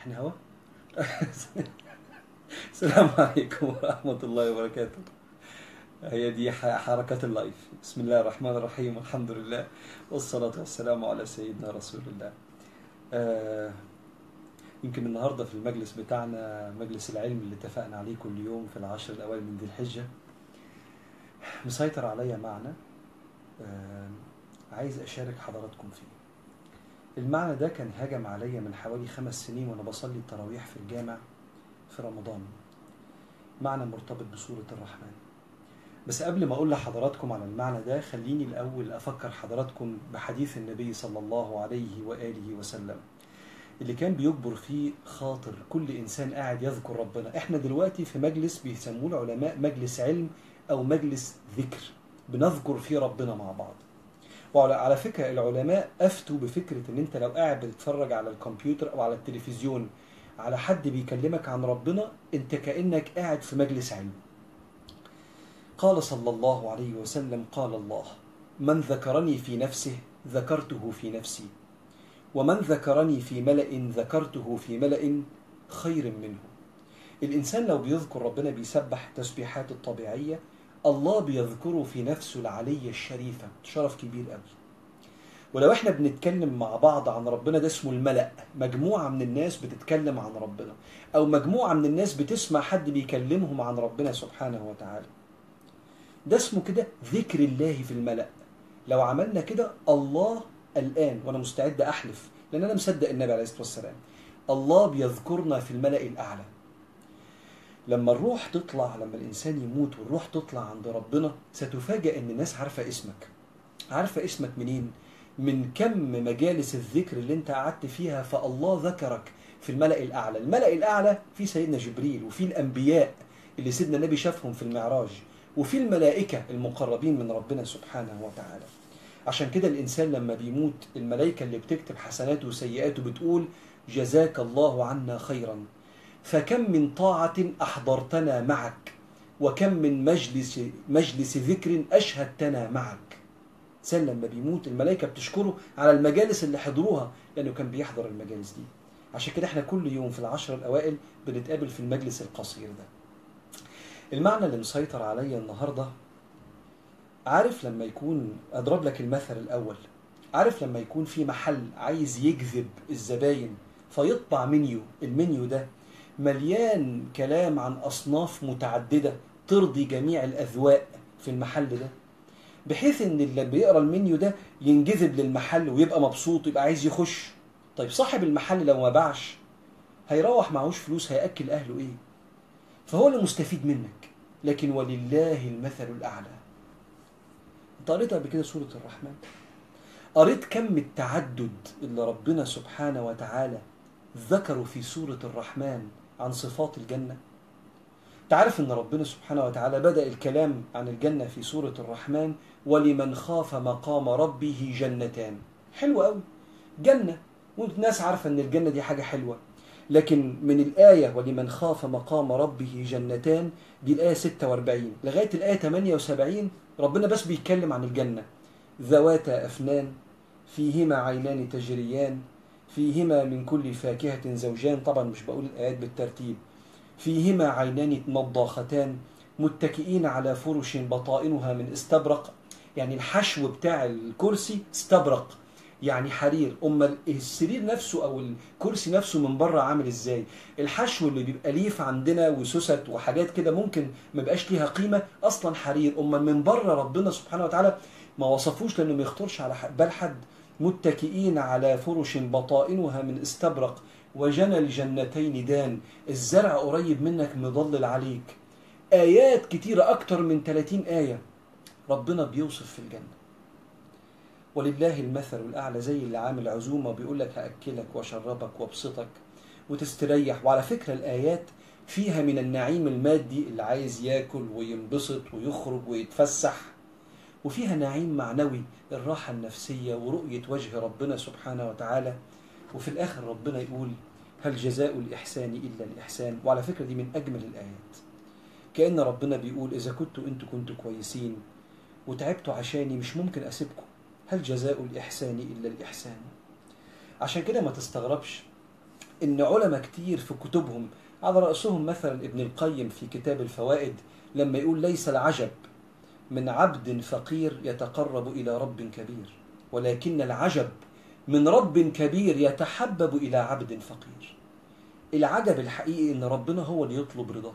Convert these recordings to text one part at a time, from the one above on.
احنا هوا السلام عليكم ورحمة الله وبركاته هي دي ح- حركات اللايف بسم الله الرحمن الرحيم الحمد لله والصلاة والسلام على سيدنا رسول الله آه يمكن النهاردة في المجلس بتاعنا مجلس العلم اللي اتفقنا عليه كل يوم في العشر الأوائل من ذي الحجة مسيطر عليا معنى آه عايز أشارك حضراتكم فيه المعنى ده كان هجم عليا من حوالي خمس سنين وأنا بصلي التراويح في الجامع في رمضان معنى مرتبط بسورة الرحمن بس قبل ما أقول لحضراتكم على المعنى ده خليني الأول أفكر حضراتكم بحديث النبي صلى الله عليه وآله وسلم اللي كان بيجبر فيه خاطر كل إنسان قاعد يذكر ربنا إحنا دلوقتي في مجلس بيسموه العلماء مجلس علم أو مجلس ذكر بنذكر فيه ربنا مع بعض وعلى على فكرة العلماء أفتوا بفكرة إن أنت لو قاعد بتتفرج على الكمبيوتر أو على التلفزيون على حد بيكلمك عن ربنا أنت كأنك قاعد في مجلس علم قال صلى الله عليه وسلم قال الله من ذكرني في نفسه ذكرته في نفسي ومن ذكرني في ملأ ذكرته في ملأ خير منه الإنسان لو بيذكر ربنا بيسبح تسبيحات الطبيعية الله بيذكره في نفسه العلية الشريفة شرف كبير قوي ولو احنا بنتكلم مع بعض عن ربنا ده اسمه الملأ مجموعة من الناس بتتكلم عن ربنا أو مجموعة من الناس بتسمع حد بيكلمهم عن ربنا سبحانه وتعالى ده اسمه كده ذكر الله في الملأ لو عملنا كده الله الآن وأنا مستعد أحلف لأن أنا مصدق النبي عليه الصلاة والسلام الله بيذكرنا في الملأ الأعلى لما الروح تطلع لما الإنسان يموت والروح تطلع عند ربنا ستفاجأ إن الناس عارفة اسمك عارفة اسمك منين؟ من كم مجالس الذكر اللي انت قعدت فيها فالله ذكرك في الملأ الأعلى الملأ الأعلى في سيدنا جبريل وفي الأنبياء اللي سيدنا النبي شافهم في المعراج وفي الملائكة المقربين من ربنا سبحانه وتعالى عشان كده الإنسان لما بيموت الملائكة اللي بتكتب حسناته وسيئاته بتقول جزاك الله عنا خيرا فكم من طاعة أحضرتنا معك وكم من مجلس مجلس ذكر أشهدتنا معك إنسان لما بيموت الملائكة بتشكره على المجالس اللي حضروها لأنه كان بيحضر المجالس دي عشان كده احنا كل يوم في العشر الأوائل بنتقابل في المجلس القصير ده المعنى اللي مسيطر عليا النهاردة عارف لما يكون أضرب لك المثل الأول عارف لما يكون في محل عايز يجذب الزباين فيطبع منيو المنيو ده مليان كلام عن أصناف متعددة ترضي جميع الأذواق في المحل ده بحيث ان اللي بيقرا المنيو ده ينجذب للمحل ويبقى مبسوط يبقى عايز يخش طيب صاحب المحل لو ما باعش هيروح معهوش فلوس هياكل اهله ايه فهو اللي مستفيد منك لكن ولله المثل الاعلى انت قريت قبل كده سوره الرحمن قريت كم التعدد اللي ربنا سبحانه وتعالى ذكروا في سوره الرحمن عن صفات الجنه تعرف ان ربنا سبحانه وتعالى بدأ الكلام عن الجنة في سورة الرحمن ولمن خاف مقام ربه جنتان حلوة قوي جنة والناس عارفة ان الجنة دي حاجة حلوة لكن من الآية ولمن خاف مقام ربه جنتان دي الآية 46 لغاية الآية 78 ربنا بس بيتكلم عن الجنة ذواتا أفنان فيهما عينان تجريان فيهما من كل فاكهة زوجان طبعا مش بقول الآيات بالترتيب فيهما عينان نضاختان متكئين على فرش بطائنها من استبرق يعني الحشو بتاع الكرسي استبرق يعني حرير اما السرير نفسه او الكرسي نفسه من بره عامل ازاي الحشو اللي بيبقى ليف عندنا وسوست وحاجات كده ممكن ما يبقاش ليها قيمه اصلا حرير اما من بره ربنا سبحانه وتعالى ما وصفوش لانه ما يخطرش على بال حد متكئين على فرش بطائنها من استبرق وجنى الجنتين دان الزرع قريب منك مضلل عليك آيات كتيرة أكتر من 30 آية ربنا بيوصف في الجنة ولله المثل الأعلى زي اللي عامل عزومة بيقول لك هأكلك وأشربك وأبسطك وتستريح وعلى فكرة الآيات فيها من النعيم المادي اللي عايز ياكل وينبسط ويخرج ويتفسح وفيها نعيم معنوي الراحة النفسية ورؤية وجه ربنا سبحانه وتعالى وفي الآخر ربنا يقول هل جزاء الإحسان إلا الإحسان وعلى فكرة دي من أجمل الآيات كأن ربنا بيقول إذا كنتوا أنتوا كنتوا كويسين وتعبتوا عشاني مش ممكن أسيبكم هل جزاء الإحسان إلا الإحسان عشان كده ما تستغربش إن علماء كتير في كتبهم على رأسهم مثلا ابن القيم في كتاب الفوائد لما يقول ليس العجب من عبد فقير يتقرب إلى رب كبير ولكن العجب من رب كبير يتحبب إلى عبد فقير العجب الحقيقي إن ربنا هو اللي يطلب رضاك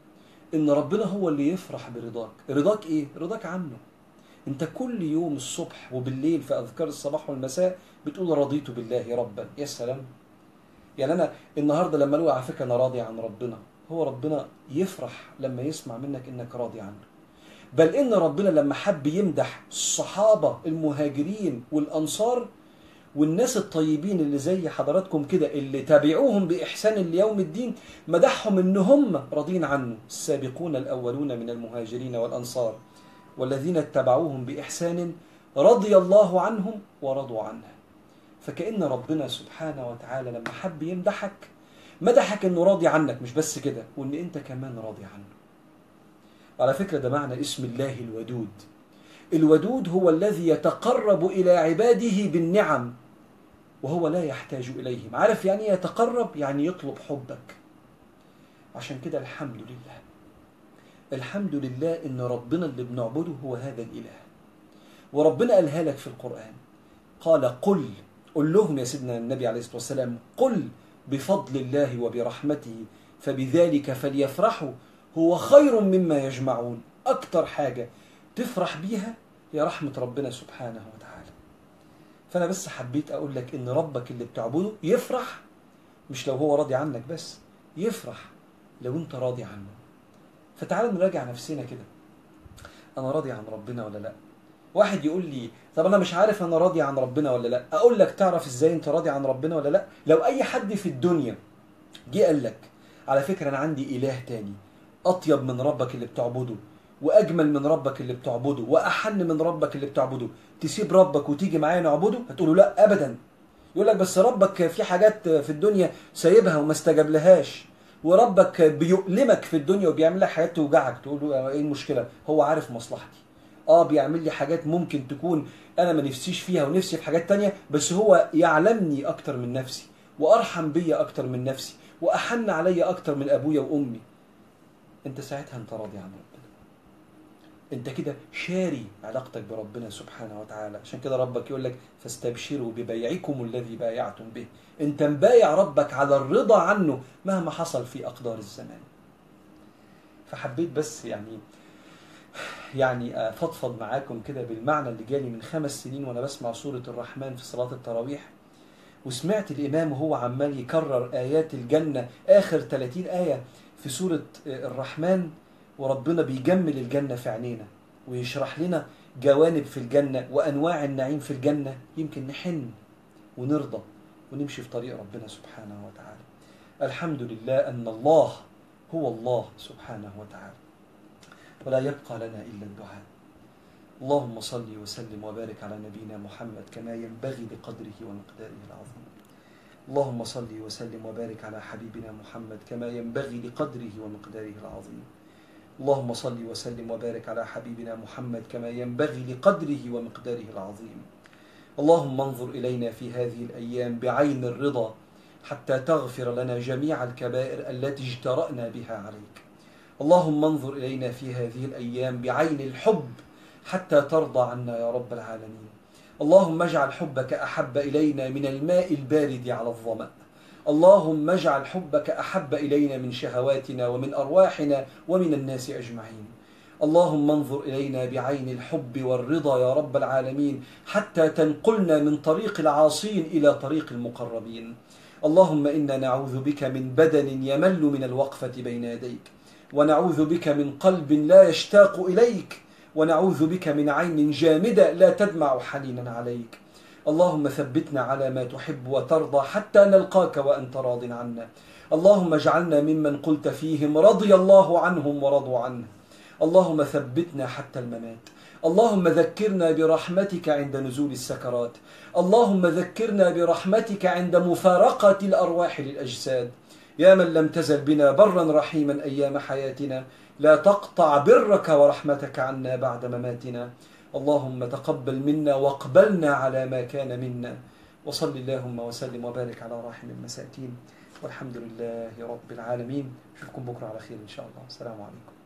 إن ربنا هو اللي يفرح برضاك رضاك إيه؟ رضاك عنه أنت كل يوم الصبح وبالليل في أذكار الصباح والمساء بتقول رضيت بالله ربا يا سلام يعني أنا النهاردة لما أقول على فكرة أنا راضي عن ربنا هو ربنا يفرح لما يسمع منك إنك راضي عنه بل إن ربنا لما حب يمدح الصحابة المهاجرين والأنصار والناس الطيبين اللي زي حضراتكم كده اللي تابعوهم بإحسان ليوم الدين مدحهم إن هم راضين عنه السابقون الأولون من المهاجرين والأنصار والذين اتبعوهم بإحسان رضي الله عنهم ورضوا عنه فكأن ربنا سبحانه وتعالى لما حب يمدحك مدحك انه راضي عنك مش بس كده وان انت كمان راضي عنه على فكرة ده معنى اسم الله الودود الودود هو الذي يتقرب إلى عباده بالنعم وهو لا يحتاج إليهم عارف يعني يتقرب يعني يطلب حبك عشان كده الحمد لله الحمد لله إن ربنا اللي بنعبده هو هذا الإله وربنا قالها لك في القرآن قال قل قل لهم يا سيدنا النبي عليه الصلاة والسلام قل بفضل الله وبرحمته فبذلك فليفرحوا هو خير مما يجمعون أكتر حاجة تفرح بيها هي رحمة ربنا سبحانه وتعالى فأنا بس حبيت أقول لك إن ربك اللي بتعبده يفرح مش لو هو راضي عنك بس يفرح لو أنت راضي عنه فتعال نراجع نفسنا كده أنا راضي عن ربنا ولا لأ واحد يقول لي طب أنا مش عارف أنا راضي عن ربنا ولا لأ أقول لك تعرف إزاي أنت راضي عن ربنا ولا لأ لو أي حد في الدنيا جه قال لك على فكرة أنا عندي إله تاني أطيب من ربك اللي بتعبده واجمل من ربك اللي بتعبده واحن من ربك اللي بتعبده تسيب ربك وتيجي معايا نعبده هتقول له لا ابدا يقول لك بس ربك في حاجات في الدنيا سايبها وما استجاب لهاش وربك بيؤلمك في الدنيا وبيعمل لك حاجات توجعك تقول له ايه المشكله هو عارف مصلحتي اه بيعمل لي حاجات ممكن تكون انا ما نفسيش فيها ونفسي في حاجات تانية بس هو يعلمني اكتر من نفسي وارحم بيا اكتر من نفسي واحن عليا اكتر من ابويا وامي انت ساعتها انت راضي عن ربنا انت كده شاري علاقتك بربنا سبحانه وتعالى عشان كده ربك يقول لك فاستبشروا ببيعكم الذي بايعتم به انت مبايع ربك على الرضا عنه مهما حصل في اقدار الزمان فحبيت بس يعني يعني افضفض معاكم كده بالمعنى اللي جالي من خمس سنين وانا بسمع سوره الرحمن في صلاه التراويح وسمعت الامام وهو عمال يكرر ايات الجنه اخر 30 ايه في سوره الرحمن وربنا بيجمل الجنة في عينينا ويشرح لنا جوانب في الجنة وأنواع النعيم في الجنة يمكن نحن ونرضى ونمشي في طريق ربنا سبحانه وتعالى الحمد لله أن الله هو الله سبحانه وتعالى ولا يبقى لنا إلا الدعاء اللهم صل وسلم وبارك على نبينا محمد كما ينبغي لقدره ومقداره العظيم اللهم صل وسلم وبارك على حبيبنا محمد كما ينبغي لقدره ومقداره العظيم اللهم صل وسلم وبارك على حبيبنا محمد كما ينبغي لقدره ومقداره العظيم اللهم انظر إلينا في هذه الأيام بعين الرضا حتى تغفر لنا جميع الكبائر التي اجترأنا بها عليك اللهم انظر إلينا في هذه الأيام بعين الحب حتى ترضى عنا يا رب العالمين اللهم اجعل حبك أحب إلينا من الماء البارد على الظمأ اللهم اجعل حبك أحب إلينا من شهواتنا ومن أرواحنا ومن الناس أجمعين اللهم انظر إلينا بعين الحب والرضا يا رب العالمين حتى تنقلنا من طريق العاصين إلى طريق المقربين اللهم إنا نعوذ بك من بدن يمل من الوقفة بين يديك ونعوذ بك من قلب لا يشتاق إليك ونعوذ بك من عين جامدة لا تدمع حنينا عليك اللهم ثبتنا على ما تحب وترضى حتى نلقاك وأنت راض عنا اللهم اجعلنا ممن قلت فيهم رضي الله عنهم ورضوا عنه اللهم ثبتنا حتى الممات اللهم ذكرنا برحمتك عند نزول السكرات اللهم ذكرنا برحمتك عند مفارقة الأرواح للأجساد يا من لم تزل بنا برا رحيما أيام حياتنا لا تقطع برك ورحمتك عنا بعد مماتنا اللهم تقبل منا واقبلنا على ما كان منا وصل اللهم وسلم وبارك على راحم المساكين والحمد لله رب العالمين أشوفكم بكرة على خير إن شاء الله السلام عليكم